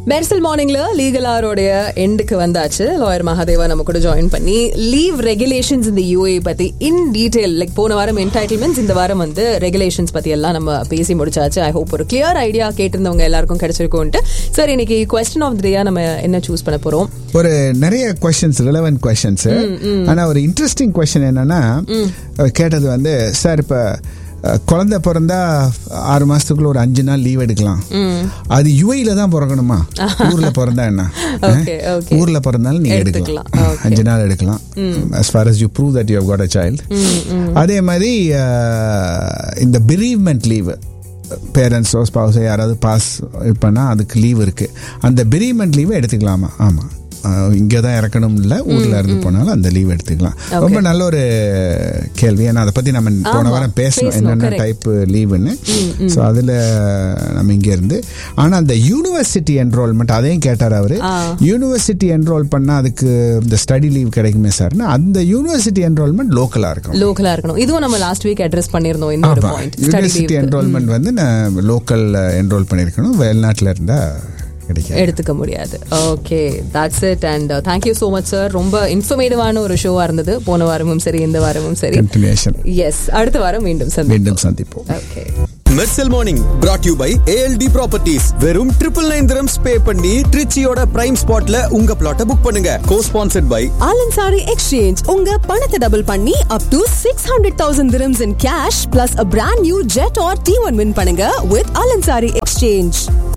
மெர்சல் மார்னிங்ல லீகல் ஆரோடைய எண்டுக்கு வந்தாச்சு லாயர் மகாதேவா நம்ம கூட ஜாயின் பண்ணி லீவ் ரெகுலேஷன்ஸ் இந்த யூஏ பத்தி இன் டீடைல் லைக் போன வாரம் என்டைட்டில்மெண்ட்ஸ் இந்த வாரம் வந்து ரெகுலேஷன்ஸ் பத்தி எல்லாம் நம்ம பேசி முடிச்சாச்சு ஐ ஹோப் ஒரு கிளியர் ஐடியா கேட்டிருந்தவங்க எல்லாருக்கும் கிடைச்சிருக்கும்ட்டு சார் இன்னைக்கு கொஸ்டின் ஆஃப் த டேயா நம்ம என்ன சூஸ் பண்ண போறோம் ஒரு நிறைய கொஸ்டின்ஸ் ரிலவென்ட் கொஸ்டின்ஸ் ஆனா ஒரு இன்ட்ரெஸ்டிங் கொஸ்டின் என்னன்னா கேட்டது வந்து சார் இப்ப அஹ், குழந்தை பிறந்தா ஆறு மாசத்துக்குள்ள ஒரு அஞ்சு நாள் லீவ் எடுக்கலாம் அது யுஐல தான் பிறக்கணுமா ஊர்ல பிறந்தா என்ன Okay, okay. ஊர்ல பிறந்தாலும் நீங்க எடுத்துக்கலாம். எடுக்கலாம் Okay. அஞ்சு நாள் எடுக்கலாம் as far as you prove that you have got a child அதே மாதிரி அஹ், இந்த bereavement லீவ் பேரண்ட்ஸோ ஸ்பவுஸோ யாராவது பாஸ் பண்ணால் அதுக்கு லீவ் இருக்கு அந்த bereavement லீவை எடுத்துக்கலாமா ஆமாம் இங்கே தான் இறக்கணும் இல்லை ஊரில் இருந்து போனாலும் அந்த லீவ் எடுத்துக்கலாம் ரொம்ப நல்ல ஒரு கேள்வி ஏன்னா அதை பற்றி நம்ம போன ஆமா, வாரம் பேசணும் பேசணும், என்னென்ன correct. டைப் லீவுன்னு ஸோ அதில் நம்ம இங்கே இருந்து ஆனால் அந்த யூனிவர்சிட்டி என்ரோல்மெண்ட் அதையும் கேட்டார் அவர் யூனிவர்சிட்டி என்ரோல் பண்ணால் அதுக்கு இந்த ஸ்டடி லீவ் கிடைக்குமே சார்னா அந்த யூனிவர்சிட்டி என்ரோல்மெண்ட் லோக்கலாக இருக்கும் லோக்கலா இருக்கணும் இதுவும் நம்ம லாஸ்ட் வீக் அட்ரஸ் பண்ணிருந்தோம் இந்த ஒரு ஆமா. பாயிண்ட் யூனிவர்சிட்டி என்ரோல்மெண்ட் வந்து நான் லோக்கல் என்ரோல் பண்ணியிருக்கணும் வெளிநாட்டில் இருந்தா கிடைக்காது எடுத்துக்க முடியாது okay that's it and thank you so much sir ரொம்ப இன்ஃபர்மேட்டிவான ஒரு ஷோவா இருந்தது போன வாரமும் சரி இந்த வாரமும் சரி கண்டினியூஷன் எஸ் அடுத்த வாரம் மீண்டும் சந்திப்போம் மீண்டும் சந்திப்போம் okay Mersal morning brought you by ALT properties வெறும் ட்ரிபிள் நைன் திரம்ஸ் பே பண்ணி ட்ரிச்சியோட பிரைம் ஸ்பாட்ல உங்க பிளாட்டை புக் பண்ணுங்க co sponsored by Alansari exchange உங்க பணத்தை டபுள் பண்ணி up to six hundred thousand dirhams in cash plus a brand new jet or T1 win பண்ணுங்க with ஆலன்சாரி எக்ஸ்சேஞ்ச்